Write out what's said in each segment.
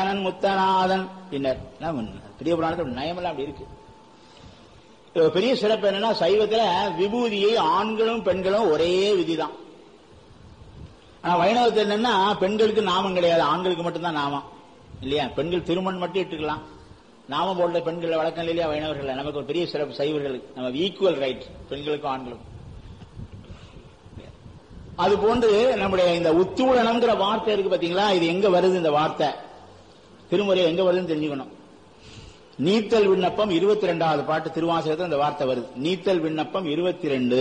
முத்தனன் முத்தநாதன் பின்னர் எல்லாம் பெரிய புராணத்தில் நயமெல்லாம் அப்படி இருக்கு இது ஒரு பெரிய சிறப்பு என்னன்னா சைவத்துல விபூதியை ஆண்களும் பெண்களும் ஒரே விதிதான் ஆனா வைணவத்தில் என்னன்னா பெண்களுக்கு நாமம் கிடையாது ஆண்களுக்கு மட்டும்தான் நாமம் இல்லையா பெண்கள் திருமண் மட்டும் இட்டுக்கலாம் நாமம் போடுற பெண்கள் வழக்கம் இல்லையா வைணவர்கள் நமக்கு ஒரு பெரிய சிறப்பு சைவர்களுக்கு நம்ம ஈக்குவல் ரைட் பெண்களுக்கும் ஆண்களுக்கும் அது போன்று நம்முடைய இந்த உத்தூடனம்ங்கிற வார்த்தை இருக்கு பாத்தீங்களா இது எங்க வருது இந்த வார்த்தை திருமுறை எங்க வருதுன்னு தெரிஞ்சுக்கணும் நீத்தல் விண்ணப்பம் இருபத்தி ரெண்டாவது பாட்டு திருவாசகத்தில் இந்த வார்த்தை வருது நீத்தல் விண்ணப்பம் இருபத்தி ரெண்டு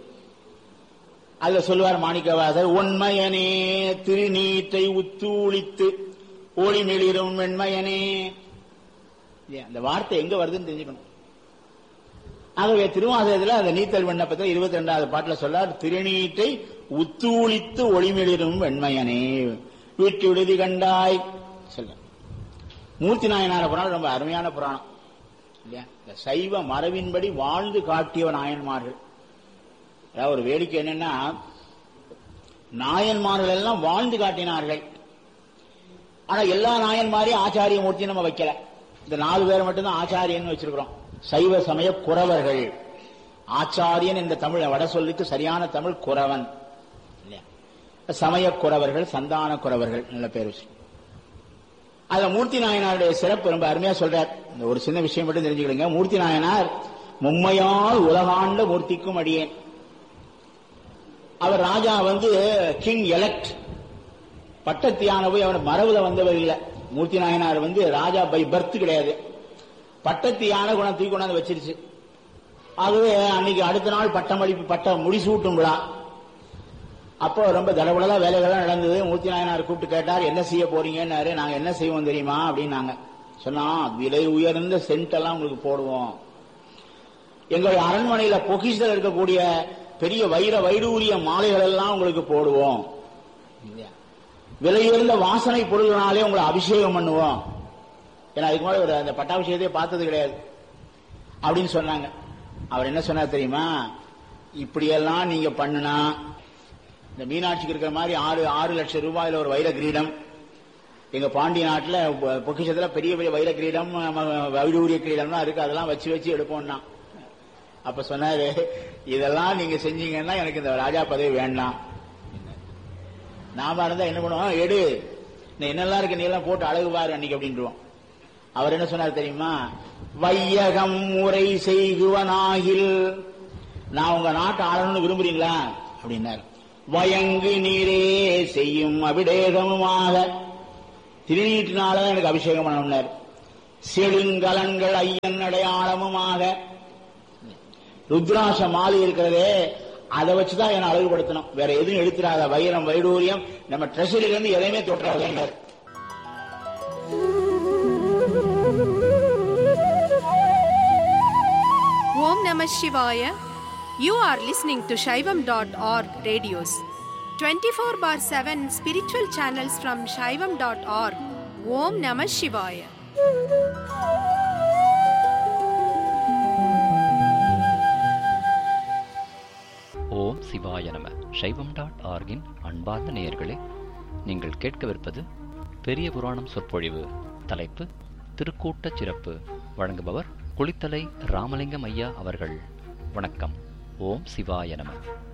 அதுல சொல்லுவார் மாணிக்கவாசர் உண்மையனே திருநீற்றை உத்தூளித்து ஓடி மெளிரும் வெண்மையனே இல்லையா? அந்த வார்த்தை எங்க வருதுன்னு தெரிஞ்சுக்கணும் ஆகவே திருவாசகத்தில் அந்த நீத்தல் விண்ணப்பத்தில் இருபத்தி ரெண்டாவது பாட்டுல சொல்லார் திருநீற்றை உத்தூளித்து ஒளிமிளிரும் வெண்மையனே வீட்டு விடுதி கண்டாய் சொல்ல மூர்த்தி நாயனார புராணம் ரொம்ப அருமையான புராணம் இல்லையா இந்த சைவ மரபின்படி வாழ்ந்து காட்டிய நாயன்மார்கள் அதாவது ஒரு வேடிக்கை என்னன்னா நாயன்மார்கள் எல்லாம் வாழ்ந்து காட்டினார்கள் ஆனா எல்லா நாயன்மாரையும் ஆச்சாரிய மூர்த்தி நம்ம வைக்கல இந்த நாலு பேர் மட்டும்தான் ஆச்சாரியன் வச்சிருக்கிறோம் சைவ சமய குறவர்கள் ஆச்சாரியன் என்ற தமிழ் வட சொல்லுக்கு சரியான தமிழ் குறவன் இல்லையா சமய குறவர்கள் சந்தான குறவர்கள் நல்ல பேர் வச்சு அதுல மூர்த்தி நாயனாருடைய சிறப்பு ரொம்ப அருமையா சொல்றார் இந்த ஒரு சின்ன விஷயம் மட்டும் தெரிஞ்சுக்கிடுங்க மூர்த்தி நாயனார் மும்மையால் உலகாண்ட மூர்த்திக்கும் அடியேன் அவர் ராஜா வந்து கிங் எலக்ட் பட்டத்தியான போய் அவர் மரபுல வந்தவர் இல்ல மூர்த்தி நாயனார் வந்து ராஜா பை பர்த் கிடையாது பட்டத்தியான குணம் தூக்கி கொண்டாந்து வச்சிருச்சு ஆகவே அன்னைக்கு அடுத்த நாள் பட்டமளிப்பு பட்ட முடிசூட்டும் விழா அப்போ ரொம்ப தடபடலா வேலைகள்லாம் நடந்தது மூர்த்தி நாயனார் கூப்பிட்டு கேட்டார் என்ன செய்ய போறீங்கன்னாரு நாங்க என்ன செய்வோம் தெரியுமா அப்படின்னாங்க சொன்னா விலை உயர்ந்த சென்ட் எல்லாம் உங்களுக்கு போடுவோம் எங்களுடைய அரண்மனையில பொக்கிஷத்தில் இருக்கக்கூடிய பெரிய வைர வைடூரிய மாலைகள் எல்லாம் உங்களுக்கு போடுவோம் இல்லையா? விலை உயர்ந்த வாசனை பொருள்களாலே உங்களை அபிஷேகம் பண்ணுவோம் ஏன்னா அதுக்கு முன்னாடி ஒரு அந்த பட்டாபிஷேகத்தையே பார்த்தது கிடையாது அப்படின்னு சொன்னாங்க அவர் என்ன சொன்னார் தெரியுமா இப்படியெல்லாம் நீங்க பண்ணுனா இந்த மீனாட்சிக்கு இருக்கிற மாதிரி ஆறு ஆறு லட்சம் ரூபாயில ஒரு வைர கிரீடம் எங்க பாண்டிய நாட்டுல பொ- பொக்கிஷத்துல பெரிய பெரிய வைர கிரீடம் ம- வைடூரிய கிரீடம்லாம் இருக்கு அதெல்லாம் வச்சு வச்சு எடுப்போம்னா அப்ப சொன்னாரு இதெல்லாம் நீங்க செஞ்சீங்கன்னா எனக்கு இந்த ராஜா பதவி வேண்டாம் நாம இருந்தா என்ன பண்ணுவோம் எடு நீ என்னெல்லாம் இருக்கு நீ எல்லாம் போட்டு அழகு பாரு அன்னைக்கு அப்படின்றோம் அவர் என்ன சொன்னார் தெரியுமா வையகம் முறை செய்குவனாகில் நான் உங்க நாட்டை ஆளணும்னு விரும்புறீங்களா அப்படின்னாரு வயங்கு நீரே செய்யும் அபிடேகமுமாக திருநீட்டினாலதான் எனக்கு அபிஷேகம் பண்ணணும்னார் செழுங்கலன்கள் ஐயன் அடையாளமுமாக ருத்ராச மாலை இருக்கிறதே அதை வச்சுதான் என்ன அழகுபடுத்தணும் வேற எதுவும் எடுத்துடாத வைரம் வைடூரியம் நம்ம ட்ரெஷரில இருந்து எதையுமே தொட்டுறாங்க Om Namah Shivaya. You are listening to Shaivam.org radios. 24 bar 7 spiritual channels from Shaivam.org. Om Namah Shivaya. ஓம் சிவாய நம சைவம் டாட் ஆர்கின் அன்பார்ந்த நேயர்களே நீங்கள் கேட்கவிருப்பது பெரிய புராணம் சொற்பொழிவு தலைப்பு திருக்கூட்டச் சிறப்பு வழங்குபவர் குளித்தலை ராமலிங்கம் ஐயா அவர்கள் வணக்கம் ஓம் சிவாய நம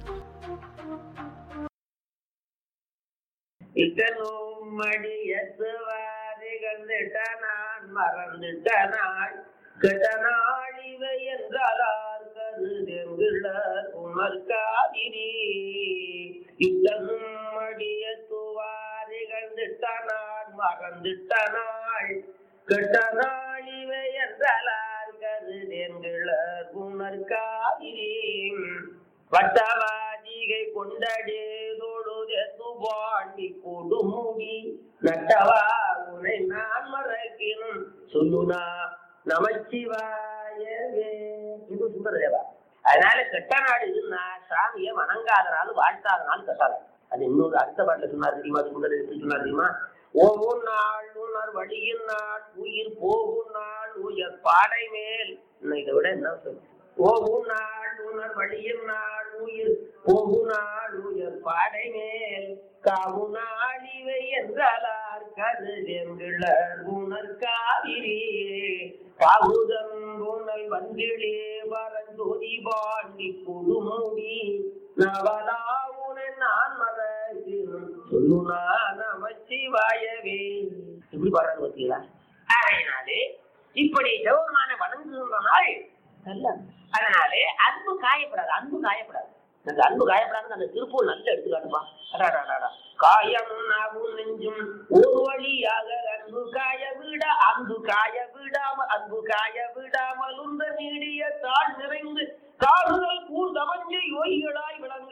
இட்டனும் மடியத்துவாரிகழ்ந்திட்ட நான் மறந்துட்ட நாள் கெட்ட நாள் இவை என்றார் கருதெங்குள்ள உமர்காதிரி இட்டனும் மடியத்துவாரிகழ்ந்திட்ட நான் மறந்துட்ட நாள் கெட்ட நாள் இவை என்றார் கருதெங்குள்ள உமர்காதிரி வட்டவாதிகை கொண்டடேதோடு பாண்டி கொடுமுடி நட்டவா உனை நான் மறக்கினும் சொல்லுனா நமச்சிவாயவே இது சுந்தரதேவா அதனால கெட்ட நாடு இதுன்னா சாமியை வணங்காதனால வாழ்த்தாதனால கெட்ட நாடு அது இன்னொரு அடுத்த பாட்டில் சொன்னார் தெரியுமா சுந்தர எப்படி சொன்னார் தெரியுமா ஓவும் நாள் உணர் வழியின் நாள் உயிர் போகும் நாள் உயர் பாடை மேல் இன்னும் இதை விட என்ன சொல்லு ஓகும் நாள் உணர் வழியின் நாள் உயிர் போகு நாள் உயர் பாடை மேல் காவு நாள் இவை என்றால் கருதெங்கிழர் உணர் காவிரி பாகுதம் புனல் வந்திலே வரந்தொதி பாண்டி கொடுமுடி நவலாவுன நான் மறக்கிறேன் சொல்லுனா நமச்சிவாயவே எப்படி பாடுறாங்க பார்த்தீங்களா அதனாலே இப்படி சிவபெருமான வணங்குகின்ற நாள் நல்ல அதனாலே அன்பு காயப்படாது அன்பு காயப்படாது அந்த அன்பு காயப்படாது அந்த திருப்பூர் நல்ல எடுத்துக்காட்டுப்பா அடாடாடாடா. காயம் நாவும் நெஞ்சும் ஒரு வழியாக அன்பு காய விட அன்பு காய விடாம அன்பு காய விடாமல் உந்த நீடிய தாழ் நிறைந்து காடுதல் கூர் தவஞ்சை ஒய்களாய் விளங்க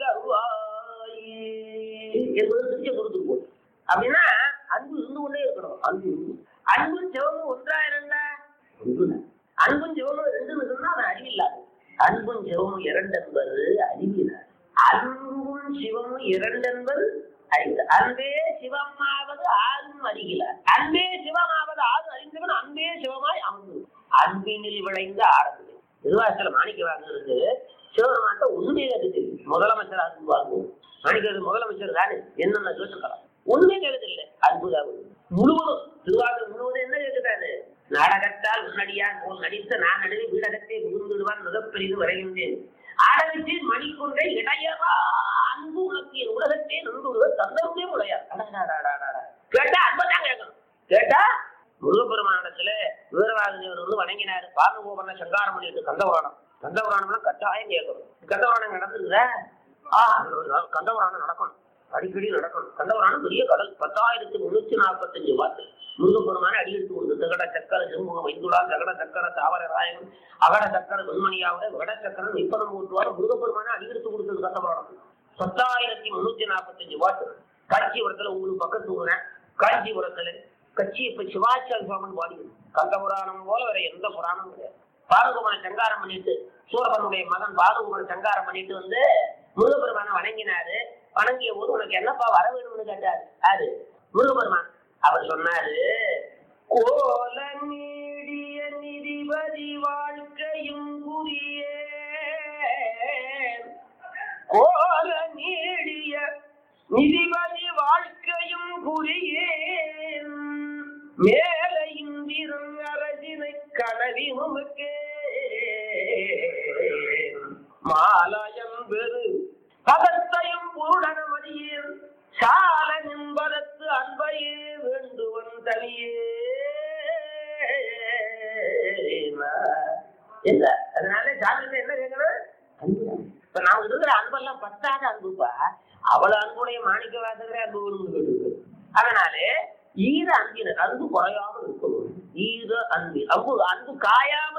அருவாயே என்பது திருச்ச கொடுத்துட்டு போகுது அப்படின்னா அன்பு இருந்து கொண்டே இருக்கணும் அன்பு இருந்து. அன்பும் சிவமும் ஒன்றா இரண்டா ஒன்றுதான் அன்பும் சிவமும் ரெண்டு சொன்னா அது அறிவில்லாது அன்பும் சிவமும் இரண்டு என்பது அறிவில்லாது அன்பும் சிவமும் இரண்டு என்பது அறிவு அன்பே சிவமாவது ஆறும் அறிகிறார் அன்பே சிவமாவது ஆறு அறிந்தவன் அன்பே சிவமாய் அன்பு அன்பினில் விளைந்த ஆரம்பி திருவாசல மாணிக்க வாங்குறது சிவபெருமான்ட்ட உண்மையை கேட்டு தெரியும் முதலமைச்சர் அன்பு வாங்குவோம் மாணிக்கிறது முதலமைச்சர் தானே என்னென்ன கேட்டுக்கலாம் உண்மை கேட்கல அன்புதான் முழுவதும் திருவாரூர் முழுவதும் என்ன கேட்கிறாரு நாடகத்தால் உன்னடியார் போல் நடித்த நான் நடுவே வீடகத்தை புகுந்துடுவான் மிகப்பெரிது வரைகின்றேன் ஆடகத்தில் மணிக்கொண்டை இடையவா அன்பு உலகிய உலகத்தை நொந்துடுவர் தந்தருடைய உடையார் அடடடடடடட. கேட்டா அன்பதான் கேட்கணும் கேட்டா முருகப்பெருமானிடத்துல வீரவாதேவர் வந்து வணங்கினாரு பானுகோபன சங்காரம் பண்ணிட்டு கந்தபுராணம் கந்தபுராணம்னா கட்டாயம் கேட்கணும் கந்தபுராணம் நடந்துருதா ஆ கந்தபுராணம் நடக்கணும் அடிக்கடி நடக்கணும் கந்தபுராணம் பெரிய கடல் பத்தாயிரத்தி முன்னூத்தி நாற்பத்தஞ்சு வாட்டு முருகப்பெருமான அடி எடுத்து கொடுத்து தகட சக்கர சிறுமுகம் வைந்துள்ளா தகட சக்கர தாவர ராயகம் அகட சக்கர வெண்மணியாக வட சக்கரம் இப்பதம் ஊட்டுவார் முருகப்பெருமான அடி எடுத்து கொடுத்தது கந்தபுராணம் பத்தாயிரத்தி முன்னூத்தி நாற்பத்தஞ்சு வாட்டு காஞ்சிபுரத்துல உங்களுக்கு பக்கத்து ஊர்ன காஞ்சிபுரத்துல கட்சி இப்ப சிவாச்சாரி சுவாமன் பாடி கந்தபுராணம் போல வேற எந்த புராணமும் கிடையாது பாதுகுமனை சங்காரம் பண்ணிட்டு சூரபனுடைய மகன் பாதுகுமனை சங்காரம் பண்ணிட்டு வந்து முருகப்பெருமான வணங்கினாரு வணங்கிய போது உனக்கு என்னப்பா வர வேணும்னு கேட்டாரு யாரு முருகப்பெருமான் அவர் சொன்னாரு கோல நீடிய நிதிபதி வாழ்க்கையும் புரிய கோல நீடிய நிதிபதி வாழ்க்கையும் புரியேன் மேல இந்திரும் அரசினை கனவி உமக்கே மாலயம் பெரு பதத்தையும் பூரணமடியில் சால நிம்பதத்து அன்பையே வேண்டுவன் தனியே என்ன அதனால சாமிக்கு என்ன கேட்கணும் அன்புதான். இப்ப நாம இருக்கிற அன்பெல்லாம் பத்தாத அன்புப்பா அவ்வளவு அன்புடைய மாணிக்க வாசகரே அன்பு வேணும்னு கேட்டு அதனாலே ஈர அன்பினர் அன்பு குறையாமல் இருக்கணும் ஈர அன்பு அன்பு அன்பு காயாமல்